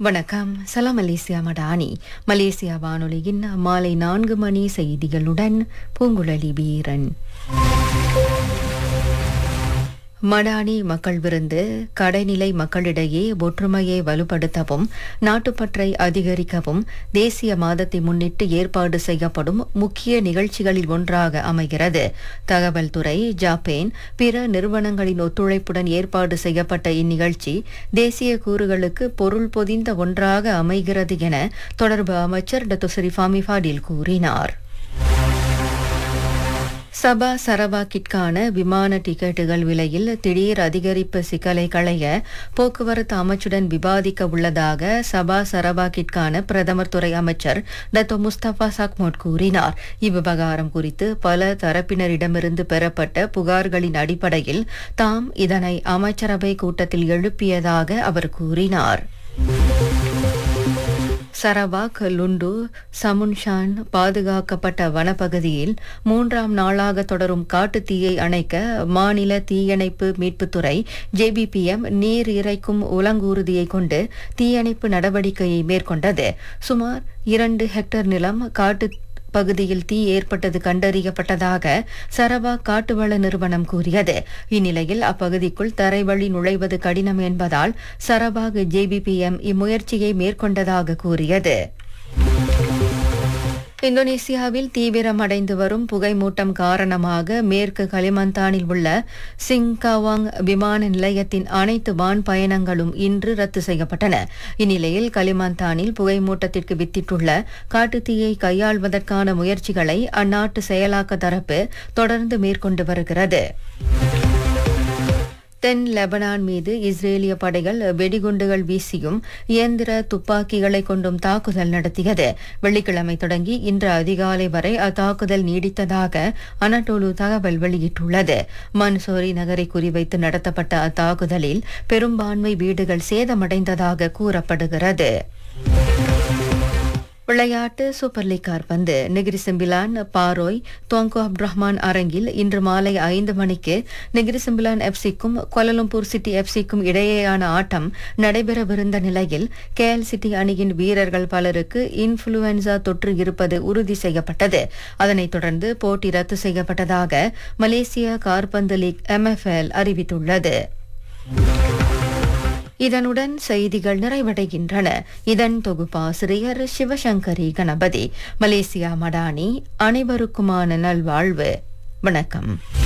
வணக்கம் சலாம் Malaysia Madani Malaysia வானொலியின் மாலை நான்கு மணி செய்திகளுடன் பூங்குழலி வீரன் மடானி மக்கள் விருந்து கடைநிலை மக்களிடையே ஒற்றுமையை வலுப்படுத்தவும் நாட்டுப்பற்றை அதிகரிக்கவும் தேசிய மாதத்தை முன்னிட்டு ஏற்பாடு செய்யப்படும் முக்கிய நிகழ்ச்சிகளில் ஒன்றாக அமைகிறது தகவல் துறை ஜாப்பேன் பிற நிறுவனங்களின் ஒத்துழைப்புடன் ஏற்பாடு செய்யப்பட்ட இந்நிகழ்ச்சி தேசிய கூறுகளுக்கு பொருள் பொதிந்த ஒன்றாக அமைகிறது என தொடர்பு அமைச்சர் டத்துசரி ஃபாமிஃபாடில் கூறினார் சபா சரவாக்கிற்கான விமான டிக்கெட்டுகள் விலையில் திடீர் அதிகரிப்பு சிக்கலை களைய போக்குவரத்து அமைச்சுடன் விவாதிக்க உள்ளதாக சபா சரவாக்கிற்கான பிரதமர் துறை அமைச்சர் டத்தோ முஸ்தபா சக்மோட் கூறினார் இவ்விவகாரம் குறித்து பல தரப்பினரிடமிருந்து பெறப்பட்ட புகார்களின் அடிப்படையில் தாம் இதனை அமைச்சரவை கூட்டத்தில் எழுப்பியதாக அவர் கூறினார் சரவாக் லுண்டு சமுன்ஷான் பாதுகாக்கப்பட்ட வனப்பகுதியில் மூன்றாம் நாளாக தொடரும் காட்டுத் தீயை அணைக்க மாநில தீயணைப்பு மீட்புத்துறை ஜேபிபிஎம் நீர் இறைக்கும் உலங்கூர்தியை கொண்டு தீயணைப்பு நடவடிக்கையை மேற்கொண்டது சுமார் இரண்டு ஹெக்டேர் நிலம் காட்டு பகுதியில் தீ ஏற்பட்டது கண்டறியப்பட்டதாக சரவா காட்டுவள நிறுவனம் கூறியது இந்நிலையில் அப்பகுதிக்குள் தரைவழி நுழைவது கடினம் என்பதால் சரவாக் ஜேபிபிஎம் இம்முயற்சியை மேற்கொண்டதாக கூறியது இந்தோனேசியாவில் தீவிரமடைந்து வரும் புகைமூட்டம் காரணமாக மேற்கு கலிமந்தானில் உள்ள சிங்காவாங் விமான நிலையத்தின் அனைத்து வான் பயணங்களும் இன்று ரத்து செய்யப்பட்டன இந்நிலையில் கலிமந்தானில் புகைமூட்டத்திற்கு வித்திட்டுள்ள காட்டுத்தீயை கையாள்வதற்கான முயற்சிகளை அந்நாட்டு செயலாக்க தரப்பு தொடர்ந்து மேற்கொண்டு வருகிறது தென் லெபனான் மீது இஸ்ரேலிய படைகள் வெடிகுண்டுகள் வீசியும் இயந்திர துப்பாக்கிகளை கொண்டும் தாக்குதல் நடத்தியது வெள்ளிக்கிழமை தொடங்கி இன்று அதிகாலை வரை அத்தாக்குதல் நீடித்ததாக அனடோலு தகவல் வெளியிட்டுள்ளது மன்சோரி நகரை குறிவைத்து நடத்தப்பட்ட அத்தாக்குதலில் பெரும்பான்மை வீடுகள் சேதமடைந்ததாக கூறப்படுகிறது விளையாட்டு சூப்பர் லீக் கார்பந்து Negeri Sembilan Paroi Tuanku Abdul Rahman அரங்கில் இன்று மாலை ஐந்து மணிக்கு நெகிரி சிம்பிலான் எஃப்சிக்கும் கோலலம்பூர் சிட்டி எஃப்சிக்கும் இடையேயான ஆட்டம் நடைபெறவிருந்த நிலையில் கேஎல் சிட்டி அணியின் வீரர்கள் பலருக்கு இன்ஃபுளுவன்சா தொற்று இருப்பது உறுதி செய்யப்பட்டது அதனைத் தொடர்ந்து போட்டி ரத்து செய்யப்பட்டதாக மலேசிய கார்பந்து லீக் எம்எஃப்எல் அறிவித்துள்ளது இதனுடன் செய்திகள் நிறைவடைகின்றன இதன் தொகுப்பாசிரியர் சிவசங்கரி கணபதி மலேசியா மடானி அனைவருக்குமான நல்வாழ்வு வணக்கம்